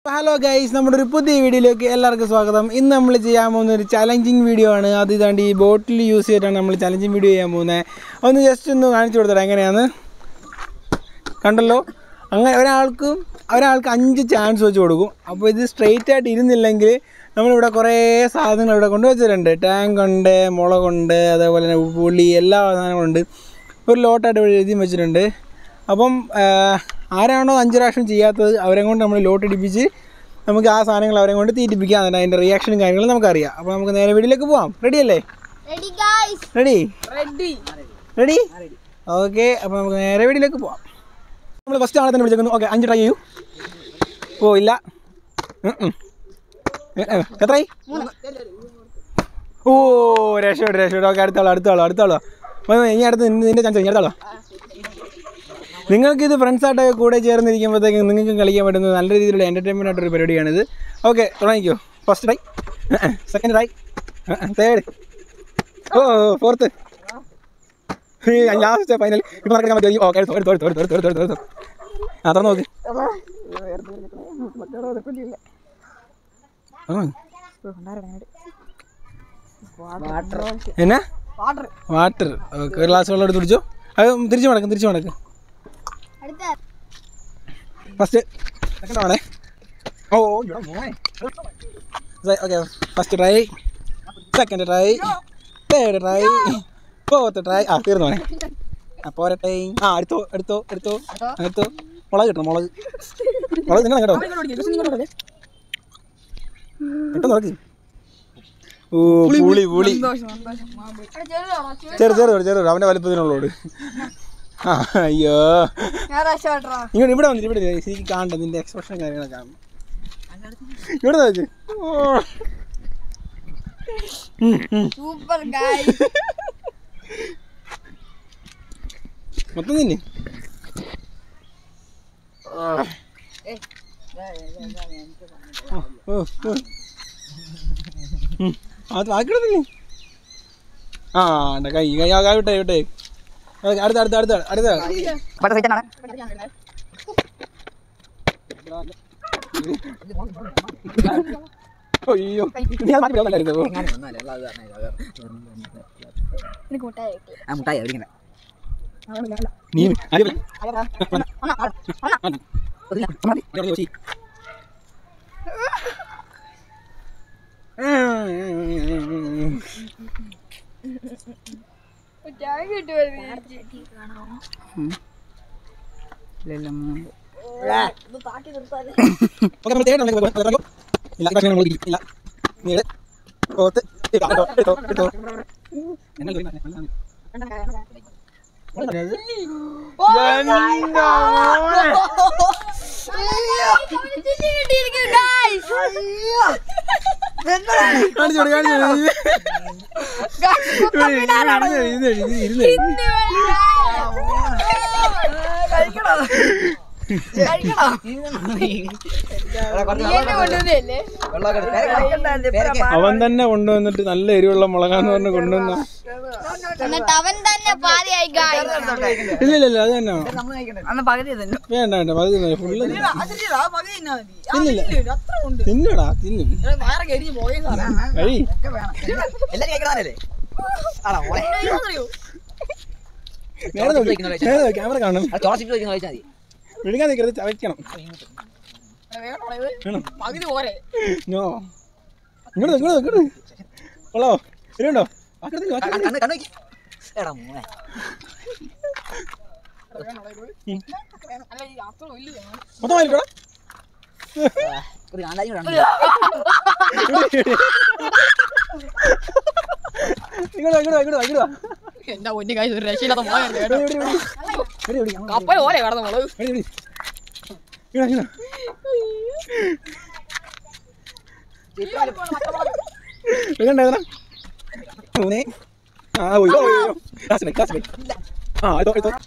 Hello guys നമ്മുടെ ഒരു പുതിയ വീഡിയോയിലേക്ക് എല്ലാവർക്കും സ്വാഗതം ഇന്ന് നമ്മൾ ചെയ്യാൻ പോകുന്ന ഒരു ചലഞ്ചിങ് വീഡിയോ ആണ് അത് ഇതാണ്ട് ഈ ബോട്ടിൽ യൂസ് ചെയ്തിട്ടാണ് നമ്മൾ ചലഞ്ചിങ് വീഡിയോ ചെയ്യാൻ പോകുന്നത് ഒന്ന് ജസ്റ്റ് ഒന്ന് കാണിച്ചു കൊടുത്തടാ എങ്ങനെയാണ് കണ്ടല്ലോ അങ്ങനെ ഒരാൾക്ക് ഒരാൾക്ക് അഞ്ച് ചാൻസ് വെച്ച് കൊടുക്കും അപ്പോൾ ഇത് സ്ട്രെയിറ്റ് ആയിട്ട് ഇരുന്നില്ലെങ്കിൽ നമ്മളിവിടെ കുറേ സാധനങ്ങൾ ഇവിടെ കൊണ്ട് വെച്ചിട്ടുണ്ട് ടാങ്ക് ഉണ്ട് മുളകുണ്ട് അതേപോലെ തന്നെ പുളി എല്ലാ സാധനങ്ങളുണ്ട് ഒരു ലോട്ടായിട്ട് ഇവിടെ എഴുതി വെച്ചിട്ടുണ്ട് അപ്പം ആ, ആരാണോ അഞ്ച് പ്രാവശ്യം ചെയ്യാത്തത് അവരെ കൊണ്ട് നമ്മൾ ലോട്ട് ഇടിപ്പിച്ച് നമുക്ക് ആ സാധനങ്ങൾ അവരെ കൊണ്ട് തീറ്റിപ്പിക്കാം എന്നിട്ട് അതിൻ്റെ റിയാക്ഷനും കാര്യങ്ങളും നമുക്കറിയാം അപ്പോൾ നമുക്ക് നേരെ വീട്ടിലേക്ക് പോവാം റെഡി അല്ലേ ready guys ready ready ready okay അപ്പോൾ നമുക്ക് നേരെ വീട്ടിലേക്ക് പോവാം നമ്മൾ ഫസ്റ്റ് ആളെ തന്നെ വിളിച്ചേക്കുന്നു ഓക്കെ അഞ്ച് ട്രൈ ചെയ്യൂ ഓ ഇല്ല ഉം, ഉം. ഏ, ഏ, എത്രയായി ഓ രക്ഷപ്പെട്ടു രക്ഷപ്പെട്ടു ഓക്കെ അടുത്താളോ അടുത്താളോ അടുത്താളോ വന്ന് ഇനി അടുത്ത് നിന്റെ നിന്റെ ചാൻസ് അടുത്താളോ നിങ്ങൾക്ക് ഇത് ഫ്രണ്ട്സായിട്ട് കൂടെ ചേർന്നിരിക്കുമ്പോഴത്തേക്കും നിങ്ങൾക്ക് കളിക്കാൻ പറ്റുന്ന നല്ല രീതിയിലുള്ള എൻ്റർടൈൻമെൻ്റ് ആയിട്ടൊരു പരിപാടിയാണിത് ഓക്കെ തുടങ്ങിക്കോ first try second try third ഓ ഫോർത്ത് ലാസ്റ്റ് ഫൈനൽ ഇപ്പം നടക്കാൻ പറ്റുമോ ഓക്കെ എടുത്തോ എടുത്തോ എടുത്തോ എടുത്തോ എടുത്തോ എടുത്തോ എടുത്തോ ആ തുറന്ന് നോക്ക് എന്നാ വാട്ടർ ഓക്കെ ഒരു ഗ്ലാസ് വെള്ളം എടുത്ത് കുടിച്ചോ അത് തിരിച്ചു മടക്കും തിരിച്ചു മടക്കും അടുത്ത ഫസ്റ്റ് സെക്കൻഡ് ആണേ ഓ okay first try second try third try fourth try ആ തീർന്നു പോണേ ആ പോരട്ടെ ആ എടുത്തോ എടുത്തോ എടുത്തോ എടുത്തോ മുളക് കിട്ടണം മുളക് മുളക് നിങ്ങൾ കേട്ടോ പെട്ടെന്ന് നോക്ക് ഓ പുളി പുളി ചെറു ചെറു ചെറു അവൻ്റെ വലുപ്പത്തിനുള്ളോട് ആ അയ്യോ ഞാൻ രക്ഷപ്പെട്ടോ ഇങ്ങോട്ട് ഇവിടെ വന്നിട്ട് ഇവിടെ ഇരി. ശരിക്കും കാണണ്ട നിന്റെ എക്സ്പ്രഷൻ കാര്യങ്ങളൊക്കെ കാണണം ഇവിടെ നോക്ക് ഓ. ഉം, ഉം. സൂപ്പർ ഗായ്സ് മൊത്തം തിന്നെ ഓ, ഓ. ഉം. അത് ബാക്കിയുടെ തിന്നെ ആ ഉണ്ട്. കൈ കൈ ആ, കൈ വിട്ടേ വിട്ടേ ഓക്കേ, അടുത്ത അടുത്ത അടുത്ത അടുത്ത അയ്യോ ഞാൻ മാറ്റി വിടാൻ എനിക്ക് മുട്ടായി മുട്ടായി അവരിങ്ങനെ നീ ആദ്യം മുട്ടായി കിട്ടുമോ ഇത് താട്ടി നിർത്താതെ അവൻ തന്നെ കൊണ്ടുവന്നിട്ട് നല്ല എരിവുള്ള മുളകാന്ന് പറഞ്ഞ് കൊണ്ടുവന്ന എന്നിട്ട് അവൻ തന്നെ പാതിയായി ഗായ്സ് ഇല്ല ഇല്ല ഇല്ല അത് തന്നെ അന്ന് പകുതി തന്നെ വേണ്ട വേണ്ട പകുതി മതി ഫുള്ള് തിന്നില്ല തിന്നടാ തിന്നും കഴി എല്ലാരും കേൾക്കണല്ലേ ആണോ മോളെ നേരെ നോക്കി നേരെ നോക്കി ക്യാമറ കാണണം ചോളച്ചിട്ട് ചോദിക്കുന്ന ചോദിച്ചാൽ മതി വിഴുങ്ങാൻ നിൽക്കരുത് ചവയ്ക്കണം വേണം നോ ഇങ്ങോട്ട് നോക്ക്, ഇങ്ങോട്ട് നോക്ക്, ഇങ്ങോട്ട് നോക്ക്. കൊള്ളാവോ ഇരുണ്ടോ കണ്ണ് കണ്ണ് കണ്ണ് വെക്ക്. എടാ മോനെ മൊത്തം വായിക്കോടാ ഒരു കാന്താരി കൂടെ ഉണ്ട്. ഇങ്ങോട്ട് വാ, ഇങ്ങോട്ട് വാ, ഇങ്ങോട്ട് വാ, ഇങ്ങോട്ട് വാ. എന്താ പൊന്നു കാര്യം ഒരു രക്ഷയില്ലാത്ത മുളക് ഇവിടെ, ഇവിടെ, ഇവിടെ. ഇവിടെ, ഇവിടെ. കപ്പൽ പോലെ കിടന്ന മുളക് ഇവിടെ, ഇവിടെ. ഇങ്ങോട്ട്, ഇങ്ങോട്ട്. ഇങ്ങോട്ട് ഏതാ? മൂന്ന്. ആ, പോയി, പോയി, പോയി. Last break, last break. ആ, എടുത്തോ, എടുത്തോ.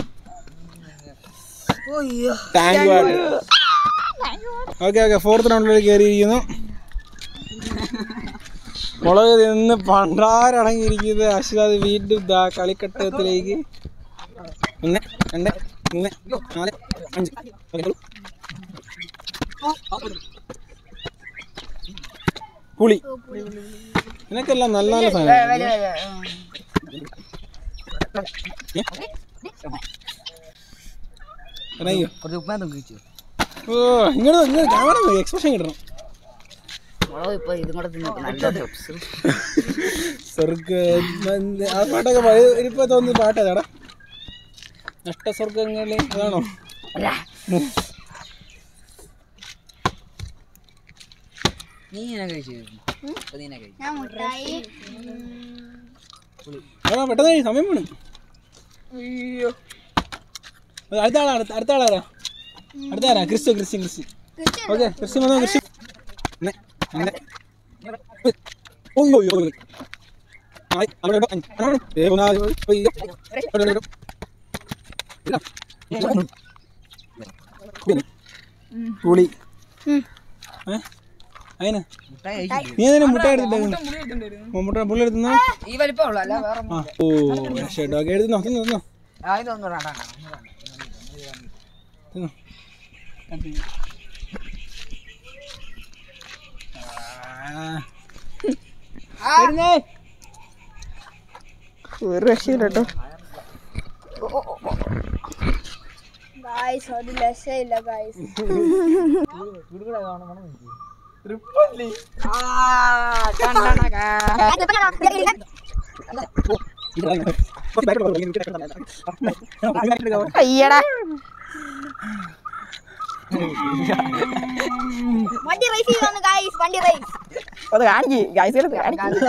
Thank you, ആട്. ഓക്കെ ഓക്കെ ഫോർത്ത് റൗണ്ടിലേക്ക് കയറിയിരിക്കുന്നു മുളക് നിന്ന് പണ്ടാരടങ്ങിയിരിക്കുന്നത് അശ്വാദ് വീണ്ടും ദാ കളിക്കട്ടത്തിലേക്ക് ഒന്ന് രണ്ട് മൂന്ന് നാല് അഞ്ച് ഓക്കെ പുളി നിനക്കെല്ലാം നല്ല നല്ല സാധനം ഇറങ്ങിയോ കുറച്ച് ഉപ്പാൻ കഴിച്ചു ഓ ഇങ്ങനെ ഇങ്ങനെ ക്യാമറ എക്സ്പ്രഷൻ കിട്ടണം മുളക് ഇപ്പൊ ഇതും കൂടെ തിന്നിട്ട് നല്ല സ്വർഗ ആ പാട്ടൊക്കെ പഴയ ഇപ്പൊ തോന്നുന്ന പാട്ടേതാടാ നഷ്ടസ്വർഗങ്ങളിൽ അതാണോ നീ എന്നെ കഴിച്ചു അപ്പൊ നീ എന്നെ കഴിച്ചു ഞാൻ മുട്ടായി ആ പെട്ടെന്ന് കഴി, സമയം വേണം അത് അടുത്ത ആളാ അടുത്ത അടുത്ത ആളാരാ അടുത്ത ആരാ ക്രിസ്തു ക്രിസ്ത്യൻ ക്രിസ്ത്യൻ ഓക്കെ ക്രിസ്ത്യൻ വന്നോ ക്രിസ്ത്യൻ ഇന്നെ, ഇന്നെ. ഓയ്, ഓയ്, ഓയ്. ആയി, അവിടെ ഇവിടെ, അവിടെ, ഏ, ഒന്ന് ആയി, ഓയ്, ഓയ്, ഇവിടെ, ഇവിടെ, ഇവിടെ. ഇല്ല. പിന്നെ, പുളി ഏ അതിന് മുട്ടായി കഴിച്ചു നീ അതിനെ മുട്ട എടുത്തിട്ടേക്കുന്നു മുട്ട പുള്ളി എടുത്തുന്നോ ഈ വലിപ്പമുള്ള അല്ല വേറെ ആ ഓ രക്ഷട്ടോ ഓക്കെ എടുത്തുന്നോ തിന്നോ തിന്നോ ആ ഇതൊന്നും വേണ്ട തിന്നോ ഒരു രക്ഷയില്ല കേട്ടോ ഗായ്സ് ഒരു രക്ഷയില്ല ഗായ്സ് അയ്യടാ വണ്ടി റേസ് ചെയ്യുന്നു ഗായ്സ് വണ്ടി റേസ് അത് കാണിക്ക് ഗൈസ് കാണിക്ക്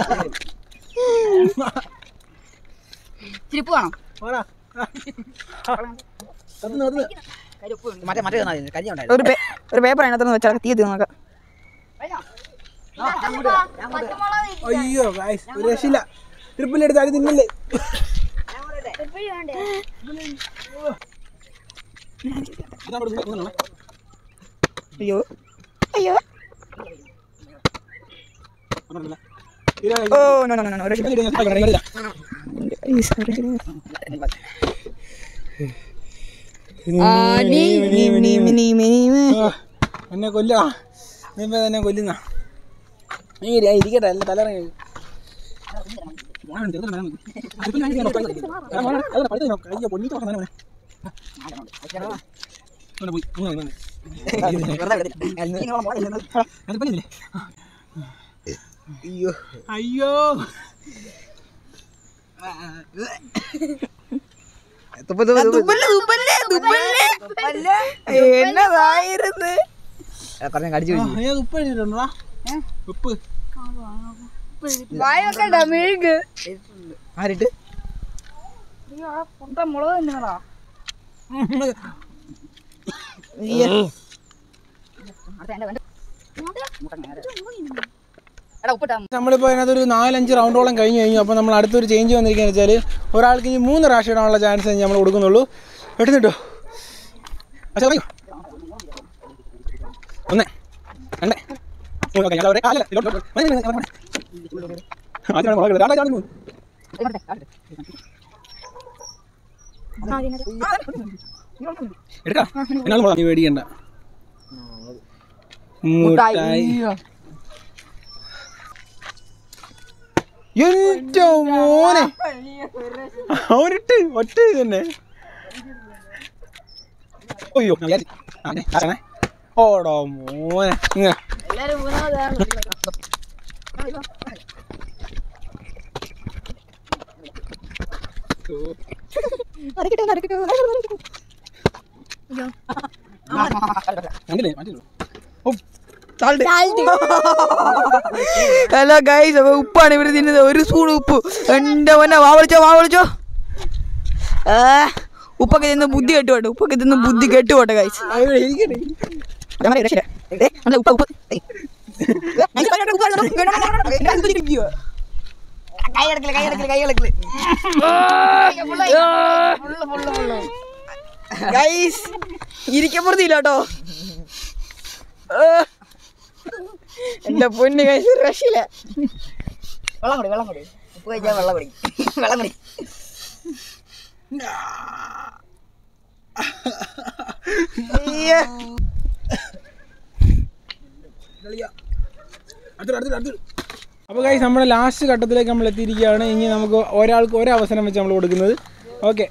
ചിരിപ്പ് വേണം മറ്റേ മറ്റേ തന്നാ മതി, കഞ്ഞി ഉണ്ടായിരുന്നു ഒരു പേ ഒരു പേപ്പർ അതിനകത്ത് വെച്ചാൽ തീ നോക്കാം പച്ചമുളക് അയ്യോ ഗായ്സ് ഒരു രക്ഷയില്ല ട്രിപ്പിലെടുത്ത് അടി തിന്നില്ലേ എപ്പോഴും വേണ്ടേ അയ്യോ അയ്യോ ഓ നോ നോ നോ ഒരു എന്നെ കൊല്ലാ നീ ഇപ്പൊ എന്നെ കൊല്ലുന്ന നീ ഇരി, ഞാൻ ഇരിക്കട്ടെ അല്ല തലറങ്ങി അയ്യോ അയ്യോ എന്നതായിരുന്നു പറഞ്ഞ കടിച്ചു ആ, ഏത് ഉപ്പ് എഴുതിട്ടുണ്ടോ ഉപ്പ് വായൊക്കെ മെഴുക് ആരിട്ട് മുളക് തന്നെയാണോ നമ്മളിപ്പോൾ അതിനകത്ത് ഒരു നാലഞ്ച് റൗണ്ടോളം കഴിഞ്ഞ് കഴിഞ്ഞു അപ്പോൾ നമ്മൾ അടുത്തൊരു ചേഞ്ച് വന്നിരിക്കുകയെന്ന് വെച്ചാൽ ഒരാൾക്ക് ഇനി മൂന്ന് പ്രാവശ്യം ഇടാനുള്ള ചാൻസ് നമ്മൾ കൊടുക്കുന്നുള്ളൂ എടുത്തിട്ടോ പക്ഷേ പറയൂ ഒന്ന് രണ്ട് മൂന്ന് ഓക്കെ ഞങ്ങൾ അവിടെ കാലല്ല ഇങ്ങോട്ട് ഇങ്ങോട്ട്. മതി, മതി, മതി, മതി. ആദ്യം മുളക് ഇടുക. രണ്ടാമത് ചാടി മൂന്ന്. എടുക്കാം എന്നാൽ മുളക് നീ പേടിക്കണ്ട മുട്ടായി എന്റെ മോനെ അവരിട്ട് ഒറ്റ ഇത് തന്നെ അയ്യോ ഞാൻ വിചാരിച്ചു. ആ, ദേ, ആരാണേ? ഓടോ മോനെ ഇങ്ങ്. കണ്ടില്ലേ മാറ്റില്ലോ ഓ ഹലോ ഗൈസ് അപ്പൊ ഉപ്പാണ് ഇവര് തിന്നത് ഒരു സ്പൂൺ ഉപ്പ് എന്റെ മോനെ വാ വിളിച്ചോ വാ വിളിച്ചോ ആ, ഉപ്പൊക്കെ തിന്ന് ബുദ്ധി കെട്ടുപോട്ടെ ഉപ്പൊക്കെ തിന്ന് ബുദ്ധി കെട്ടുപോട്ടെ ഗൈസ് അവിടെ ഇരിക്കട്ടെ ഉപ്പ് ഉപ്പ് ഏയ്. ഏ, ഞാൻ ഉപ്പ് ആയിരുന്നു. വേണം, വേണം, വേണം. എന്നെ അനുവദിക്ക് ഇരിക്കുവോ? കൈ എടുക്കല് കൈ എടുക്കല് കൈ എടുക്കല് ഗൈസ് ഇരിക്കപ്പുറത്തില്ല കേട്ടോ എന്റെ പൊന്ന് ഗൈസ് രക്ഷയില്ല വെള്ളം കുടി വെള്ളം കുടി ഉപ്പ് കഴിച്ചാൽ വെള്ളം കുടി വെള്ളം കുടി അയ്യോ. അപ്പോൾ കൈ നമ്മുടെ ലാസ്റ്റ് ഘട്ടത്തിലേക്ക് നമ്മൾ എത്തിയിരിക്കുകയാണ് ഇനി നമുക്ക് ഒരാൾക്ക് ഒരവസരം വെച്ച് നമ്മൾ കൊടുക്കുന്നത് ഓക്കെ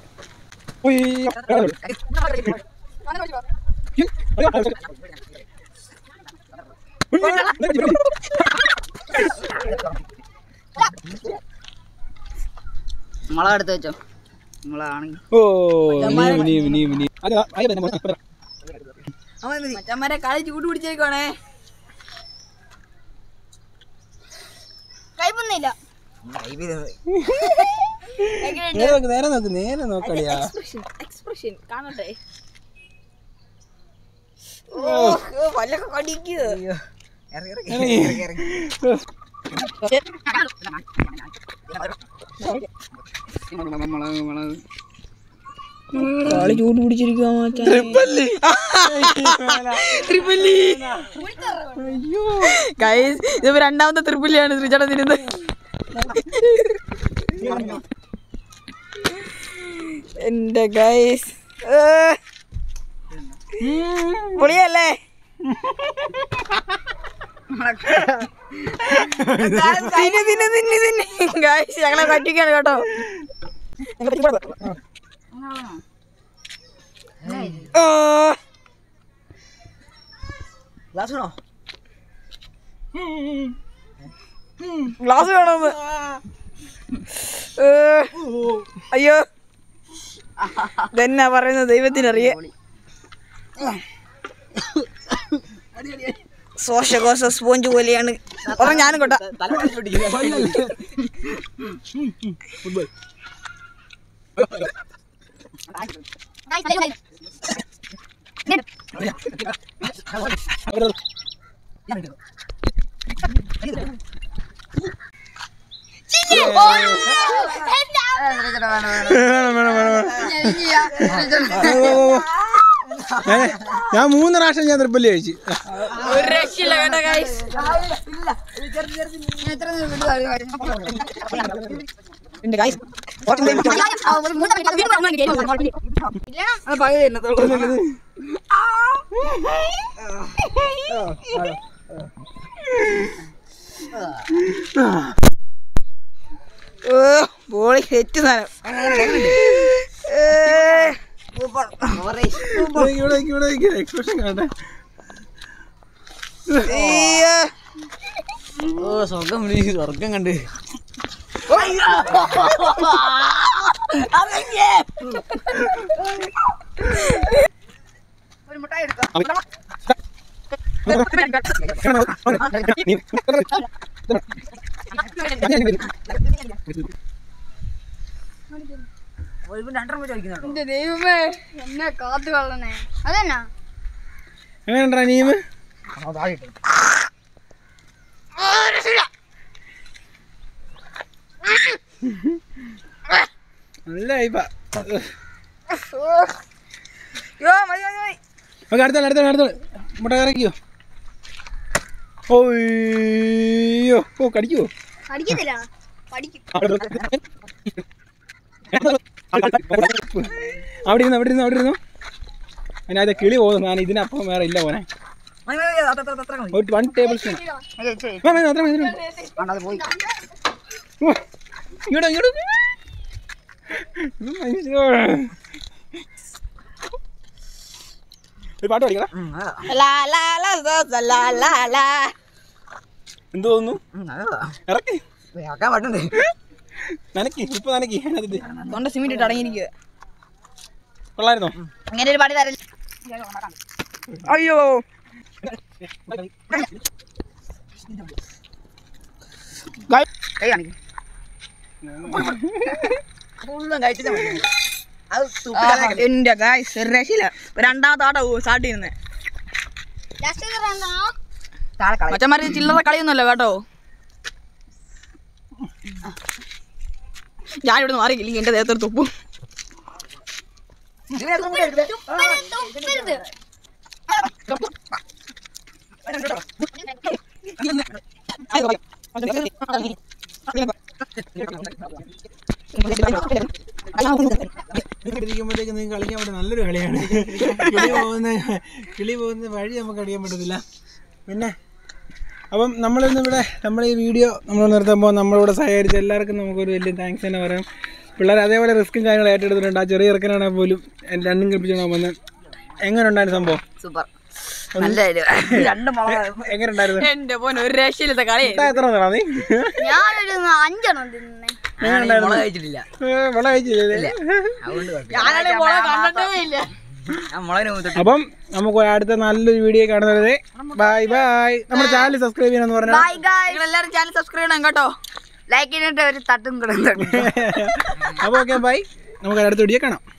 മുളക് എടുത്ത് വെച്ചോ മുളകാണെങ്കിൽ ഓ നീ നീ നീ നീ അതെ അതെ അതെ മച്ചന്മാരെ കളി ചൂട് പിടിച്ചേക്കോണേ കൈപ്പൊന്നുമില്ല നേരെ നോക്ക് നേരെ നോക്ക് നേരെ നോക്കളിയാ എക്സ്പ്രഷൻ കാണട്ടെ ഓ പല്ലൊക്കെ കടിക്കുക കളി ചൂട് പിടിച്ചിരിക്കുക ത്രിപ്പല്ലി ഗൈസ് ഇതിപ്പോ രണ്ടാമത്തെ ത്രിപ്പല്ലിയാണ് ശ്രീചേട്ടൻ തിരുന്നത് എന്റെ ഗൈസ് പൊളിയല്ലേ തിന്ന് തിന്ന് തിന്ന് തിന്ന് ഗൈസ് ഞങ്ങളെ പറ്റിക്കാണ് കേട്ടോ ഓ ഗ്ലാസ് വേണോ ഗ്ലാസ് വേണമെന്ന് ഏ, അയ്യോ ഇതെന്നാ പറയുന്നത് ദൈവത്തിനറിയ ശ്വാസകോശ സ്പോഞ്ച് പോലെയാണ് പറഞ്ഞ ഞാനും കൊട്ട വേണം വേണം വേണം ഞാൻ- ഞാൻ മൂന്ന് പ്രാവശ്യം ഞാൻ തൃപ്പല്ലി കഴിച്ചു ഒരു രക്ഷയില്ല കേട്ടോ ഗൈസ് എന്റെ ഗൈസ് ഓ ബോളി സെറ്റ് സാധനം ഏ, ഇവിടെ ഇവിടെ എക്സ്പ്രഷൻ കാണട്ടെ അയ്യോ. ഓ സ്വർഗം സ്വർഗം കണ്ട് രണ്ടെണ്ണം ചോദിക്കുന്നുണ്ടോ എന്റെ ദൈവമേ എന്നെ കാത്തു കൊള്ളണേ അതെന്നാ എങ്ങനെയുണ്ടാ നീമ് നല്ല ഇപ്പ യ്യോ, മതി, മതി, മതി. ഓക്കെ അടുത്താണ് അടുത്താണ് അടുത്താണ് മുട്ട കറക്കിയോ ഓയ്യോ ഓ കടിക്കുവോ പഠിക്കത്തില്ല പഠിക്കും അവിടെ ഇരുന്നു അവിടെ ഇരുന്നു അവിടെ ഇരുന്നു അതിനകത്ത് കിളി പോകുന്നു ഞാൻ ഇതിനപ്പം വേറെ ഇല്ല പോനെ മതി, മതി, അത്ര, അത്ര, അത്ര മതി. ഒരു വൺ ടേബിൾ സ്പൂൺ അത്ര മതി ഇതിന്. വേണ്ട, അത് പോയി ഓ, ഇങ്ങോട്ട് ഇങ്ങോട്ട് ഇത് മനുഷ്യോ. ഒരു പാട്ട് പഠിക്കണം ഉം, അതാ. ലാ, ലാ, ലാ, ലാ, ലാ, ലാ, ലാ, ലാ. എന്ത് തോന്നുന്നു ഉം, അതാ. ഇറക്കി ഇറക്കാൻ പറ്റുന്നുണ്ട് നനക്കി ഇപ്പൊ നനക്കി അതിനകത്ത് തൊണ്ട സിമെന്റ് ഇട്ട് അടങ്ങിയിരിക്കുക കൊള്ളായിരുന്നോ അങ്ങനെ ഒരു പാടി തരല്ല അയ്യോ കൈ കാണിക്കും ഫുള്ളും കഴിച്ചിട്ട് മതി. അത് തുപ്പിടാതെ എന്റെ ഗായ്സ് രക്ഷയില്ല രണ്ടാമത്തെ ആട്ടോ സ്റ്റാർട്ട് ചെയ്യുന്നത് ലാസ്റ്റ് താഴെ കളയും മച്ചന്മാര് ചില്ലറ കളിയൊന്നുമല്ല കേട്ടോ ഞാൻ ഇവിടെ മാറിയില്ലെങ്കിൽ എന്റെ ദേഹത്തൊരു തുപ്പും തുപ്പരുത് ഇരിക്കുമ്പോഴത്തേക്ക് നിങ്ങൾക്ക് കളിക്കാൻ പറ്റുന്ന നല്ലൊരു കളിയാണ് കിളി പോകുന്ന കിളി പോകുന്ന വഴി നമുക്ക് അറിയാൻ പറ്റത്തില്ല പിന്നെ അപ്പം നമ്മളിന്ന് ഇവിടെ നമ്മൾ ഈ വീഡിയോ നമ്മൾ നിർത്തുമ്പോൾ നമ്മളിവിടെ സഹകരിച്ച എല്ലാവർക്കും നമുക്കൊരു വലിയ താങ്ക്സ് തന്നെ പറയാം പിള്ളേർ അതേപോലെ റിസ്ക്കും കാര്യങ്ങളും ഏറ്റെടുത്തിട്ടുണ്ട് ആ ചെറിയ ഇറക്കനാണെങ്കിൽ പോലും രണ്ടും കളിപ്പിച്ചാണ് വന്നത് എങ്ങനെ ഉണ്ടായിരുന്നു സംഭവം സൂപ്പർ നല്ല രണ്ട് മുളക് എങ്ങനെ ഉണ്ടായിരുന്നു എന്റെ പോനെ ഒരു രക്ഷയില്ലാത്ത കളി മുട്ട എത്ര തന്നാ നീ ഞാനൊരു അഞ്ചെണ്ണം തിന്നേ എങ്ങനെ ഉണ്ടായിരുന്നു മുളക് കഴിച്ചിട്ടില്ല ഏ, വെള്ളം കഴിച്ചില്ലേ അതുകൊണ്ട് കുഴപ്പമില്ല. ഞാനാണെ മോളെ കണ്ടിട്ടേ ഇല്ല ഞാൻ മുളകിന് മൂത്തിട്ട് അപ്പം നമുക്ക് അടുത്ത നല്ലൊരു വീഡിയോ കാണുന്നത് ബൈ ബൈ നമ്മുടെ ചാനൽ സബ്സ്ക്രൈബ് ചെയ്യണമെന്ന് പറഞ്ഞാൽ ബൈ ഗായ് നിങ്ങൾ എല്ലാവരും ചാനൽ സബ്സ്ക്രൈബ് ചെയ്യണം കേട്ടോ ലൈക്ക് ചെയ്തിട്ട് ഒരു തട്ടും കൂടെ തട്ടും അപ്പോൾ ഓക്കെ ബൈ നമുക്ക് അടുത്ത വീഡിയോ കാണാം